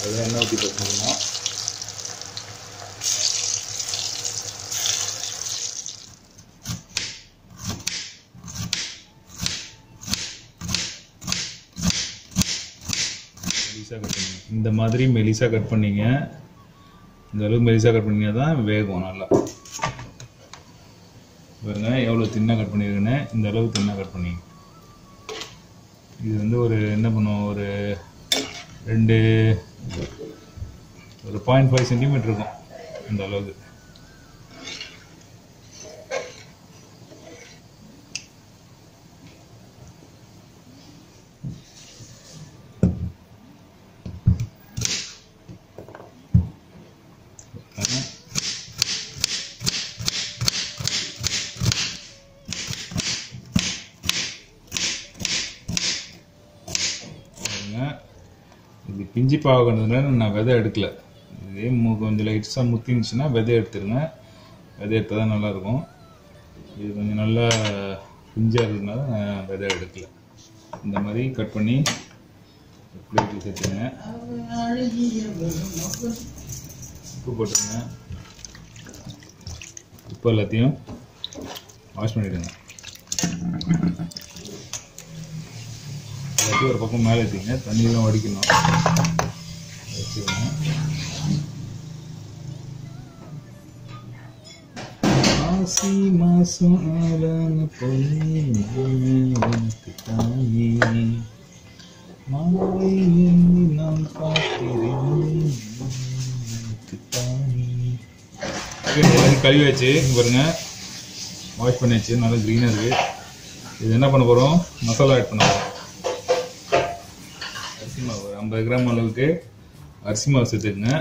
அதில் எண்ணெய் ஊற்றி போட்டுக்கணும் மெலிசா கட் பண்ணுங்க இந்த மாதிரி மெலிசா கட் பண்ணீங்க இந்த அளவுக்கு மெலிசா கட் பண்ணீங்க தான் வேகும் நல்லா பாருங்க எவ்வளோ தின்னாக கட் பண்ணியிருக்குன்னு இந்த அளவுக்கு தின்னாக கட் பண்ணிங்க இது வந்து ஒரு என்ன பண்ணுவோம் ஒரு ரெண்டு ஒரு பாயிண்ட் ஃபைவ் சென்டிமீட்டர் இருக்கும் இந்த அளவுக்கு பாருங்க இது பிஞ்சி பாவக்கிறதுனால நான் விதை எடுக்கல இதே மு- கொஞ்சம் லைட்ஸாக முத்திருந்துச்சுன்னா விதை எடுத்துருங்க விதை எடுத்தால் தான் நல்லாயிருக்கும் இது கொஞ்சம் நல்லா பிஞ்சாக இருக்கிறதுனால நான் விதை எடுக்கல இந்த மாதிரி கட் பண்ணி பிளேட்டில் சேர்த்துங்க உப்பு போட்டுருங்க உப்பு எல்லாத்தையும் வாஷ் பண்ணிவிடுங்க எல்லாத்தையும் ஒரு பக்கம் மேலே ஏற்றிங்க தண்ணியெல்லாம் வடிக்கணும் வச்சுக்கோங்க ஆசி மாசம் ஆளான பொண்ணு உனக்கு தானே மாலை எண்ணி நான் பார்க்கிறேன் உனக்கு தானே எல்லாத்தையும் கழுவி வச்சு இங்க பாருங்க வாஷ் பண்ணி வச்சு நல்லா க்ரீனாக இருக்கு இது என்ன பண்ண போகிறோம் மசாலா ஆட் பண்ண போகிறோம் அரிசி மாவு ஒரு ஐம்பது கிராம் அளவுக்கு அரிசி மாவு சேர்த்துக்குங்க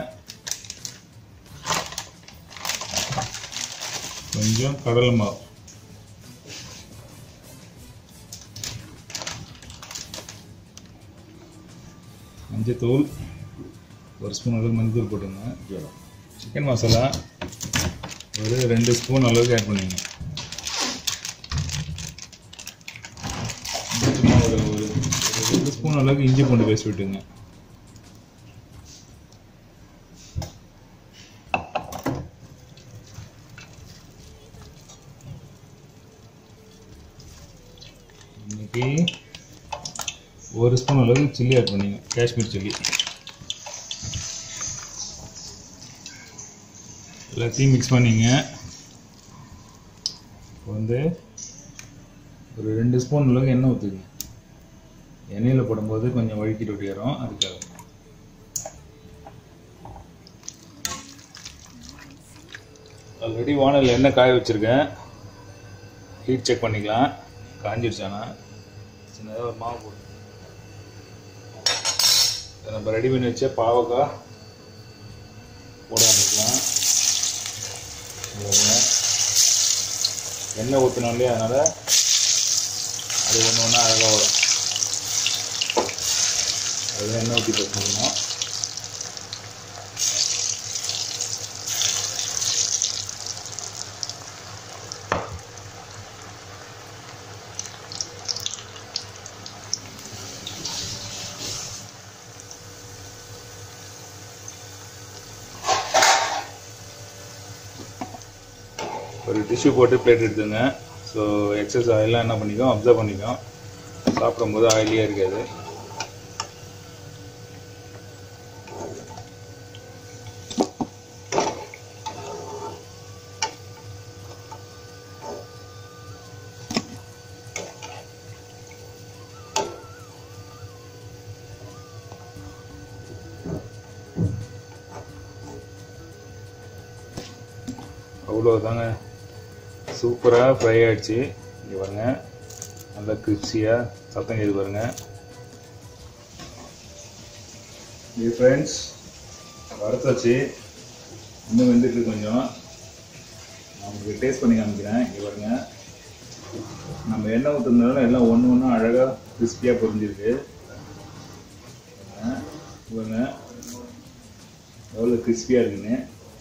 கொஞ்சம் கடலை மாவு மஞ்சத்தூள் ஒரு ஸ்பூன் அளவுக்கு மஞ்சத்தூள் போட்டுங்க சிக்கன் மசாலா ஒரு ரெண்டு ஸ்பூன் அளவுக்கு ஆட் பண்ணிங்க சும்மா ஒரு ஒரு ஒரு ரெண்டு ஸ்பூன் அளவுக்கு இஞ்சி பூண்டு பேஸ்ட் விட்டுங்க இன்னைக்கு ஒரு ஸ்பூன் அளவுக்கு சில்லி ஆட் பண்ணிங்க காஷ்மீர் சில்லி எல்லாத்தையும் மிக்ஸ் பண்ணிங்க இப்போ வந்து ஒரு ரெண்டு ஸ்பூன் அளவுக்கு எண்ணெய் ஊற்றுங்க எண்ணெயில் போடும்போது கொஞ்சம் வழுக்கிட்டு விட்டுக்கிறோம் அதுக்காக ஆல்ரெடி வானல் எண்ணெய் காய வச்சுருக்கேன் ஹீட் செக் பண்ணிக்கலாம் காஞ்சிடுச்சானா சின்னதாக ஒரு மாவு போட்டு இதை நம்ம ரெடி பண்ணி வச்ச பாவக்காய் போட ஆரம்பிக்கலாம் பாருங்க. எண்ணெய் ஊற்றினோம் இல்லையா அதனால் அது ஒன்று ஒன்றா அழகாக வரும் அது எண்ணெய் ஊற்றி போட்டுக்கணும் ஒரு டிஷ்யூ போட்டு பிளேட் எடுத்துங்க ஸோ எக்ஸஸ் ஆயிலாம் என்ன பண்ணிக்கும் அப்சர்வ் பண்ணிக்கும் சாப்பிடும்போது ஆயிலியாக இருக்காது அவ்வளோதாங்க சூப்பராக ஃப்ரை ஆயிடுச்சு இங்கே பாருங்க நல்லா கிரிப்ஸியாக சத்தம் கேது பாருங்க இது ஃப்ரெண்ட்ஸ் வறுத்தாச்சு இன்னும் வெந்துட்டு கொஞ்சம் நான் உங்களுக்கு டேஸ்ட் பண்ணி காமிக்கிறேன் இங்கே பாருங்க நம்ம எண்ணெய் ஊற்றுறதுனால எல்லாம் ஒன்று ஒன்றும் அழகாக கிறிஸ்பியாக பொரிஞ்சிருக்கு பாருங்க. பாருங்க எவ்வளோ கிறிஸ்பியாக இருக்குன்னு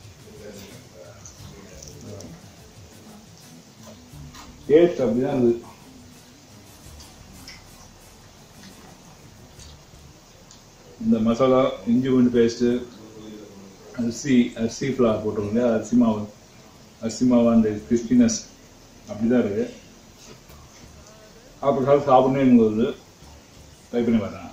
டேஸ்ட் அப்படிதான் இருக்குது இந்த மசாலா இஞ்சி பூண்டு பேஸ்ட்டு அரிசி அரிசி ஃப்ளார் போட்டிருக்கோம் இல்லையா அரிசி மாவு அரிசி மாவு அந்த கிறிஸ்பினஸ் அப்படிதான் இருக்கு அப்படி சாப்பிட்டு சாப்பிடணும் வருது ட்ரை பண்ணி பார்த்தேன்